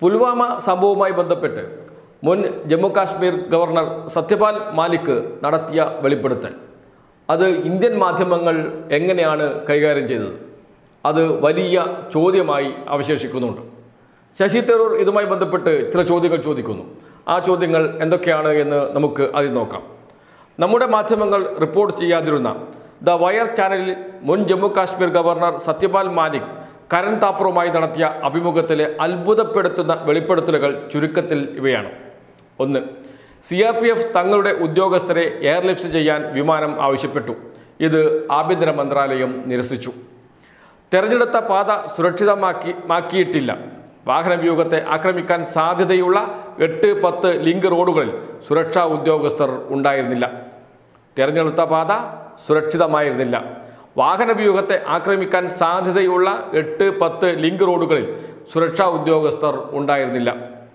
പുൽവാമ സംഭവവുമായി ബന്ധപ്പെട്ട് മുൻ ജമ്മു കാശ്മീർ ഗവർണർ സത്യപാൽ മാലിക് നടത്തിയ വെളിപ്പെടുത്തൽ അത് ഇന്ത്യൻ മാധ്യമങ്ങൾ എങ്ങനെയാണ് കൈകാര്യം ചെയ്തത് അത് വലിയ ചോദ്യമായി അവശേഷിക്കുന്നുണ്ട് ശശി തരൂർ ഇതുമായി ബന്ധപ്പെട്ട് ചില ചോദ്യങ്ങൾ ചോദിക്കുന്നു ആ ചോദ്യങ്ങൾ എന്തൊക്കെയാണ് എന്ന് നമുക്ക് ആദ്യം നോക്കാം നമ്മുടെ മാധ്യമങ്ങൾ റിപ്പോർട്ട് ചെയ്യാതിരുന്ന ദ വയർ ചാനലിൽ മുൻ ജമ്മു കാശ്മീർ ഗവർണർ സത്യപാൽ മാലിക് കരൺ താപ്പറുമായി നടത്തിയ അഭിമുഖത്തിലെ അത്ഭുതപ്പെടുത്തുന്ന വെളിപ്പെടുത്തലുകൾ ചുരുക്കത്തിൽ ഇവയാണ് ഒന്ന് സി ആർ പി എഫ് തങ്ങളുടെ ഉദ്യോഗസ്ഥരെ എയർലിഫ്റ്റ് ചെയ്യാൻ വിമാനം ആവശ്യപ്പെട്ടു ഇത് ആഭ്യന്തര മന്ത്രാലയം നിരസിച്ചു തെരഞ്ഞെടുത്ത പാത സുരക്ഷിതമാക്കി മാക്കിയിട്ടില്ല വാഹനവ്യൂഹത്തെ ആക്രമിക്കാൻ സാധ്യതയുള്ള എട്ട് പത്ത് ലിങ്ക് റോഡുകളിൽ സുരക്ഷാ ഉദ്യോഗസ്ഥർ ഉണ്ടായിരുന്നില്ല തെരഞ്ഞെടുത്ത പാത സുരക്ഷിതമായിരുന്നില്ല വാഹനവ്യൂഹത്തെ ആക്രമിക്കാൻ സാധ്യതയുള്ള എട്ട് പത്ത് ലിങ്ക് റോഡുകളിൽ സുരക്ഷാ ഉദ്യോഗസ്ഥർ ഉണ്ടായിരുന്നില്ല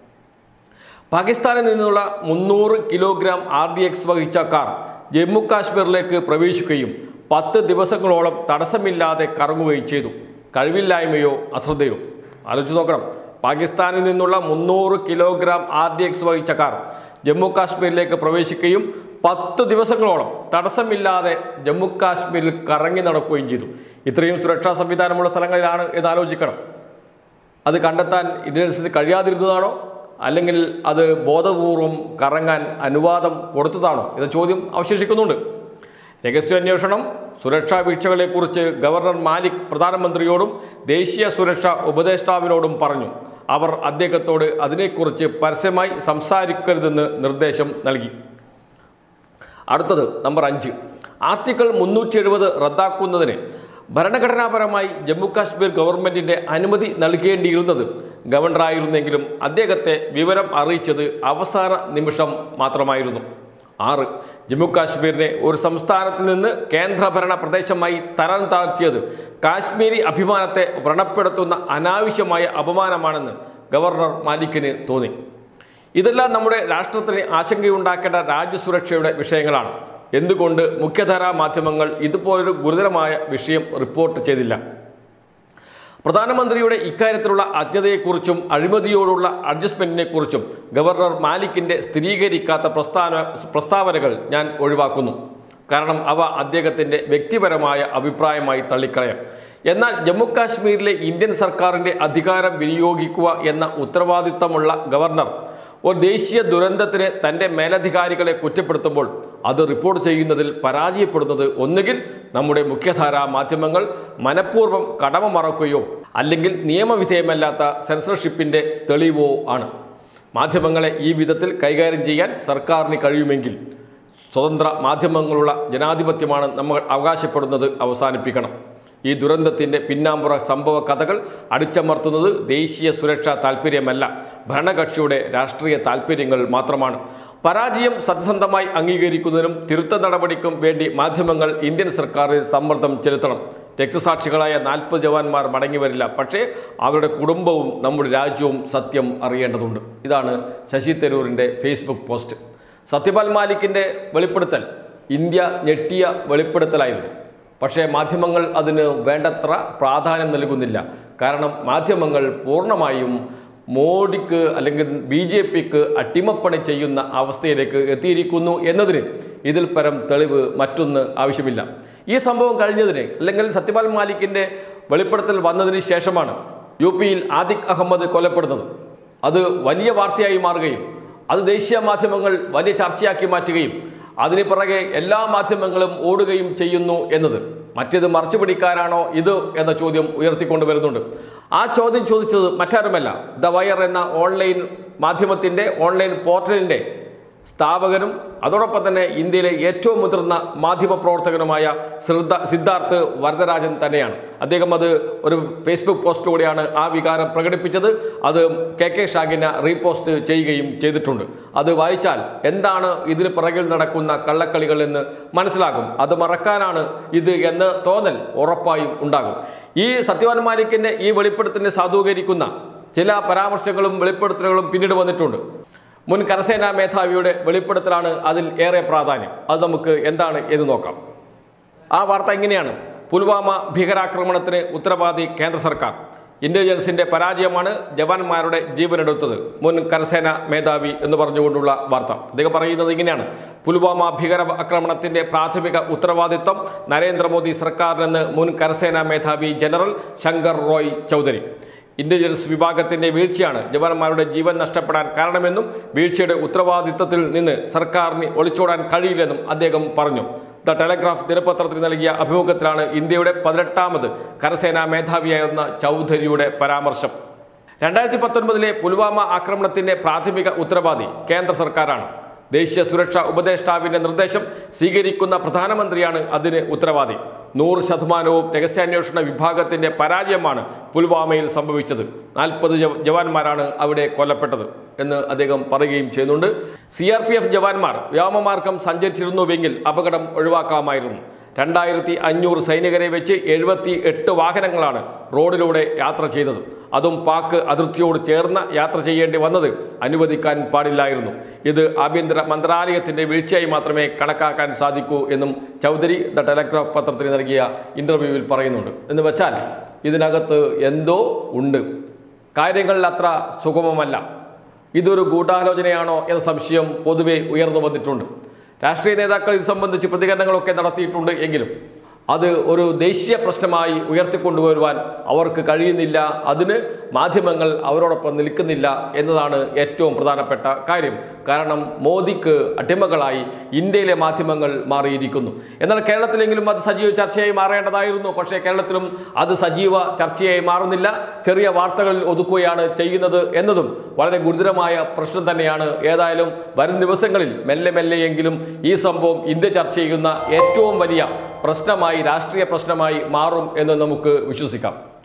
പാകിസ്ഥാനിൽ നിന്നുള്ള മുന്നൂറ് കിലോഗ്രാം ആർ ഡി എക്സ് വഹിച്ച കാർ ജമ്മു കാശ്മീരിലേക്ക് പ്രവേശിക്കുകയും പത്ത് ദിവസങ്ങളോളം തടസ്സമില്ലാതെ കറങ്ങുകയും ചെയ്തു കഴിവില്ലായ്മയോ അശ്രദ്ധയോ ആലോചിച്ച് നോക്കണം പാകിസ്ഥാനിൽ നിന്നുള്ള മുന്നൂറ് കിലോഗ്രാം ആർ ഡി എക്സ് വഹിച്ച കാർ ജമ്മു കാശ്മീരിലേക്ക് പ്രവേശിക്കുകയും പത്ത് ദിവസങ്ങളോളം തടസ്സമില്ലാതെ ജമ്മു കാശ്മീരിൽ കറങ്ങി നടക്കുകയും ചെയ്തു ഇത്രയും സുരക്ഷാ സംവിധാനമുള്ള സ്ഥലങ്ങളിലാണ് എന്ന് ആലോചിക്കണം അത് കണ്ടെത്താൻ ഇതിനനുസരിച്ച് കഴിയാതിരുന്നതാണോ അല്ലെങ്കിൽ അത് ബോധപൂർവം കറങ്ങാൻ അനുവാദം കൊടുത്തതാണോ എന്ന ചോദ്യം അവശേഷിക്കുന്നുണ്ട് രഹസ്യാന്വേഷണം സുരക്ഷാ വീഴ്ചകളെക്കുറിച്ച് ഗവർണർ മാലിക് പ്രധാനമന്ത്രിയോടും ദേശീയ സുരക്ഷാ ഉപദേഷ്ടാവിനോടും പറഞ്ഞു അവർ അദ്ദേഹത്തോട് അതിനെക്കുറിച്ച് പരസ്യമായി സംസാരിക്കരുതെന്ന് നിർദ്ദേശം നൽകി അടുത്തത് നമ്പർ അഞ്ച് ആർട്ടിക്കിൾ മുന്നൂറ്റി എഴുപത് റദ്ദാക്കുന്നതിന് ഭരണഘടനാപരമായി ജമ്മു കാശ്മീർ ഗവൺമെന്റിന്റെ അനുമതി നൽകേണ്ടിയിരുന്നത് ഗവർണറായിരുന്നെങ്കിലും അദ്ദേഹത്തെ വിവരം അറിയിച്ചത് അവസാന നിമിഷം മാത്രമായിരുന്നു ആറ് ജമ്മു കാശ്മീരിനെ ഒരു സംസ്ഥാനത്തിൽ നിന്ന് കേന്ദ്രഭരണ പ്രദേശമായി തരം താഴ്ത്തിയത് കാശ്മീരി അഭിമാനത്തെ വ്രണപ്പെടുത്തുന്ന അനാവശ്യമായ അപമാനമാണെന്ന് ഗവർണർ മാലിക്കിന് തോന്നി ഇതെല്ലാം നമ്മുടെ രാഷ്ട്രത്തിന് ആശങ്കയുണ്ടാക്കേണ്ട രാജ്യസുരക്ഷയുടെ വിഷയങ്ങളാണ് എന്തുകൊണ്ട് മുഖ്യധാരാ മാധ്യമങ്ങൾ ഇതുപോലൊരു ഗുരുതരമായ വിഷയം റിപ്പോർട്ട് ചെയ്തില്ല പ്രധാനമന്ത്രിയുടെ ഇക്കാര്യത്തിലുള്ള അജ്ഞതയെക്കുറിച്ചും അഴിമതിയോടുള്ള അഡ്ജസ്റ്റ്മെന്റിനെക്കുറിച്ചും ഗവർണർ മാലിക്കിന്റെ സ്ഥിരീകരിക്കാത്ത പ്രസ്ഥാന പ്രസ്താവനകൾ ഞാൻ ഒഴിവാക്കുന്നു കാരണം അവ അദ്ദേഹത്തിന്റെ വ്യക്തിപരമായ അഭിപ്രായമായി തള്ളിക്കളയാം എന്നാൽ ജമ്മു കാശ്മീരിലെ ഇന്ത്യൻ സർക്കാരിന്റെ അധികാരം വിനിയോഗിക്കുക എന്ന ഉത്തരവാദിത്തമുള്ള ഗവർണർ ഒരു ദേശീയ ദുരന്തത്തിന് തൻ്റെ മേലധികാരികളെ കുറ്റപ്പെടുത്തുമ്പോൾ അത് റിപ്പോർട്ട് ചെയ്യുന്നതിൽ പരാജയപ്പെടുന്നത് ഒന്നുകിൽ നമ്മുടെ മുഖ്യധാരാ മാധ്യമങ്ങൾ മനഃപൂർവ്വം കടമ മറക്കുകയോ അല്ലെങ്കിൽ നിയമവിധേയമല്ലാത്ത സെൻസർഷിപ്പിൻ്റെ തെളിവോ ആണ് മാധ്യമങ്ങളെ ഈ വിധത്തിൽ കൈകാര്യം ചെയ്യാൻ സർക്കാരിന് കഴിയുമെങ്കിൽ സ്വതന്ത്ര മാധ്യമങ്ങളുള്ള ജനാധിപത്യമാണ് നമ്മൾ അവകാശപ്പെടുന്നത് അവസാനിപ്പിക്കണം ഈ ദുരന്തത്തിൻ്റെ പിന്നാമ്പുറ സംഭവ കഥകൾ അടിച്ചമർത്തുന്നത് ദേശീയ സുരക്ഷാ താൽപ്പര്യമല്ല ഭരണകക്ഷിയുടെ രാഷ്ട്രീയ താൽപ്പര്യങ്ങൾ മാത്രമാണ് പരാജയം സത്യസന്ധമായി അംഗീകരിക്കുന്നതിനും തിരുത്ത നടപടിക്കും വേണ്ടി മാധ്യമങ്ങൾ ഇന്ത്യൻ സർക്കാരിൽ സമ്മർദ്ദം ചെലുത്തണം രക്തസാക്ഷികളായ നാൽപ്പത് ജവാന്മാർ മടങ്ങി വരില്ല പക്ഷേ അവരുടെ കുടുംബവും നമ്മുടെ രാജ്യവും സത്യം അറിയേണ്ടതുണ്ട് ഇതാണ് ശശി തരൂരിൻ്റെ ഫേസ്ബുക്ക് പോസ്റ്റ് സത്യപാൽ മാലിക്കിൻ്റെ വെളിപ്പെടുത്തൽ ഇന്ത്യ ഞെട്ടിയ വെളിപ്പെടുത്തലായിരുന്നു പക്ഷേ മാധ്യമങ്ങൾ അതിന് വേണ്ടത്ര പ്രാധാന്യം നൽകുന്നില്ല കാരണം മാധ്യമങ്ങൾ പൂർണ്ണമായും മോഡിക്ക് അല്ലെങ്കിൽ ബി ജെ പിക്ക് അട്ടിമപ്പണി ചെയ്യുന്ന അവസ്ഥയിലേക്ക് എത്തിയിരിക്കുന്നു എന്നതിന് ഇതിൽ പരം തെളിവ് മറ്റൊന്ന് ആവശ്യമില്ല ഈ സംഭവം കഴിഞ്ഞതിന് അല്ലെങ്കിൽ സത്യപാൽ മാലിക്കിൻ്റെ വെളിപ്പെടുത്തൽ വന്നതിന് ശേഷമാണ് യു പിയിൽ ആദിഖ് അഹമ്മദ് കൊല്ലപ്പെടുന്നത് അത് വലിയ വാർത്തയായി മാറുകയും അത് ദേശീയ മാധ്യമങ്ങൾ വലിയ ചർച്ചയാക്കി മാറ്റുകയും അതിന് പിറകെ എല്ലാ മാധ്യമങ്ങളും ഓടുകയും ചെയ്യുന്നു എന്നത് മറ്റേത് മറച്ചു പിടിക്കാനാണോ ഇത് എന്ന ചോദ്യം ഉയർത്തിക്കൊണ്ട് വരുന്നുണ്ട് ആ ചോദ്യം ചോദിച്ചത് മറ്റാരുമല്ല ദ വയർ എന്ന ഓൺലൈൻ മാധ്യമത്തിൻ്റെ ഓൺലൈൻ പോർട്ടലിൻ്റെ സ്ഥാപകനും അതോടൊപ്പം തന്നെ ഇന്ത്യയിലെ ഏറ്റവും മുതിർന്ന മാധ്യമ പ്രവർത്തകനുമായ ശ്രദ്ധ സിദ്ധാർത്ഥ് വരദരാജൻ തന്നെയാണ് അദ്ദേഹം അത് ഒരു ഫേസ്ബുക്ക് പോസ്റ്റിലൂടെയാണ് ആ വികാരം പ്രകടിപ്പിച്ചത് അത് കെ കെ ഷാഗിന റീപോസ്റ്റ് ചെയ്യുകയും ചെയ്തിട്ടുണ്ട് അത് വായിച്ചാൽ എന്താണ് ഇതിന് പിറകിൽ നടക്കുന്ന കള്ളക്കളികൾ എന്ന് മനസ്സിലാകും അത് മറക്കാനാണ് ഇത് എന്ന് തോന്നൽ ഉറപ്പായും ഉണ്ടാകും ഈ സത്യവാൻ മാലിക്കിൻ്റെ ഈ വെളിപ്പെടുത്തലിനെ സാധൂകരിക്കുന്ന ചില പരാമർശങ്ങളും വെളിപ്പെടുത്തലുകളും പിന്നീട് വന്നിട്ടുണ്ട് മുൻ കരസേനാ മേധാവിയുടെ വെളിപ്പെടുത്തലാണ് അതിൽ ഏറെ പ്രാധാന്യം അത് നമുക്ക് എന്താണ് എന്ന് നോക്കാം ആ വാർത്ത ഇങ്ങനെയാണ് പുൽവാമ ഭീകരാക്രമണത്തിന് ഉത്തരവാദി കേന്ദ്ര സർക്കാർ ഇന്റലിജൻസിന്റെ പരാജയമാണ് ജവാന്മാരുടെ ജീവനെടുത്തത് മുൻ കരസേന മേധാവി എന്ന് പറഞ്ഞുകൊണ്ടുള്ള വാർത്ത അദ്ദേഹം പറയുന്നത് ഇങ്ങനെയാണ് പുൽവാമ ഭീകര ആക്രമണത്തിന്റെ പ്രാഥമിക ഉത്തരവാദിത്വം നരേന്ദ്രമോദി സർക്കാരിനെന്ന് മുൻ കരസേനാ മേധാവി ജനറൽ ശങ്കർ റോയ് ചൗധരി ഇന്റലിജൻസ് വിഭാഗത്തിന്റെ വീഴ്ചയാണ് ജവാന്മാരുടെ ജീവൻ നഷ്ടപ്പെടാൻ കാരണമെന്നും വീഴ്ചയുടെ ഉത്തരവാദിത്തത്തിൽ നിന്ന് സർക്കാരിന് ഒളിച്ചോടാൻ കഴിയില്ലെന്നും അദ്ദേഹം പറഞ്ഞു ദ ടെലഗ്രാഫ് ദിനപത്രത്തിന് നൽകിയ അഭിമുഖത്തിലാണ് ഇന്ത്യയുടെ പതിനെട്ടാമത് കരസേനാ മേധാവിയായിരുന്ന ചൗധരിയുടെ പരാമർശം രണ്ടായിരത്തി പത്തൊൻപതിലെ പുൽവാമ ആക്രമണത്തിന്റെ പ്രാഥമിക ഉത്തരവാദി കേന്ദ്ര സർക്കാരാണ് ദേശീയ സുരക്ഷാ ഉപദേഷ്ടാവിന്റെ നിർദ്ദേശം സ്വീകരിക്കുന്ന പ്രധാനമന്ത്രിയാണ് അതിന് ഉത്തരവാദി നൂറ് ശതമാനവും രഹസ്യാന്വേഷണ വിഭാഗത്തിന്റെ പരാജയമാണ് പുൽവാമയിൽ സംഭവിച്ചത് നാൽപ്പത് ജവാന്മാരാണ് അവിടെ കൊല്ലപ്പെട്ടത് എന്ന് അദ്ദേഹം പറയുകയും ചെയ്യുന്നുണ്ട് സി ആർ പി എഫ് ജവാന്മാർ വ്യോമമാർഗം സഞ്ചരിച്ചിരുന്നുവെങ്കിൽ അപകടം ഒഴിവാക്കാമായിരുന്നു രണ്ടായിരത്തി അഞ്ഞൂറ് സൈനികരെ വെച്ച് എഴുപത്തി എട്ട് വാഹനങ്ങളാണ് റോഡിലൂടെ യാത്ര ചെയ്തത് അതും പാക് അതിർത്തിയോട് ചേർന്ന് യാത്ര ചെയ്യേണ്ടി വന്നത് അനുവദിക്കാൻ പാടില്ലായിരുന്നു ഇത് ആഭ്യന്തര മന്ത്രാലയത്തിന്റെ വീഴ്ചയായി മാത്രമേ കണക്കാക്കാൻ സാധിക്കൂ എന്നും ചൗധരി ദ ടെലഗ്രാഫ് പത്രത്തിന് നൽകിയ ഇന്റർവ്യൂവിൽ പറയുന്നുണ്ട് എന്ന് വെച്ചാൽ ഇതിനകത്ത് എന്തോ ഉണ്ട് കാര്യങ്ങളിൽ അത്ര സുഗമമല്ല ഇതൊരു ഗൂഢാലോചനയാണോ എന്ന സംശയം പൊതുവെ ഉയർന്നു വന്നിട്ടുണ്ട് രാഷ്ട്രീയ നേതാക്കൾ ഇത് സംബന്ധിച്ച് പ്രതികരണങ്ങളൊക്കെ നടത്തിയിട്ടുണ്ട് എങ്കിലും അത് ഒരു ദേശീയ പ്രശ്നമായി ഉയർത്തിക്കൊണ്ടുവരുവാൻ അവർക്ക് കഴിയുന്നില്ല അതിന് മാധ്യമങ്ങൾ അവരോടൊപ്പം നിൽക്കുന്നില്ല എന്നതാണ് ഏറ്റവും പ്രധാനപ്പെട്ട കാര്യം കാരണം മോദിക്ക് അടിമകളായി ഇന്ത്യയിലെ മാധ്യമങ്ങൾ മാറിയിരിക്കുന്നു എന്നാൽ കേരളത്തിലെങ്കിലും അത് സജീവ ചർച്ചയായി മാറേണ്ടതായിരുന്നു പക്ഷേ കേരളത്തിലും അത് സജീവ ചർച്ചയായി മാറുന്നില്ല ചെറിയ വാർത്തകളിൽ ഒതുക്കുകയാണ് ചെയ്യുന്നത് എന്നതും വളരെ ഗുരുതരമായ പ്രശ്നം തന്നെയാണ് ഏതായാലും വരും ദിവസങ്ങളിൽ മെല്ലെ മെല്ലെയെങ്കിലും ഈ സംഭവം ഇന്ത്യ ചർച്ച ചെയ്യുന്ന ഏറ്റവും വലിയ പ്രശ്നമായി രാഷ്ട്രീയ പ്രശ്നമായി മാറും എന്ന് നമുക്ക് വിശ്വസിക്കാം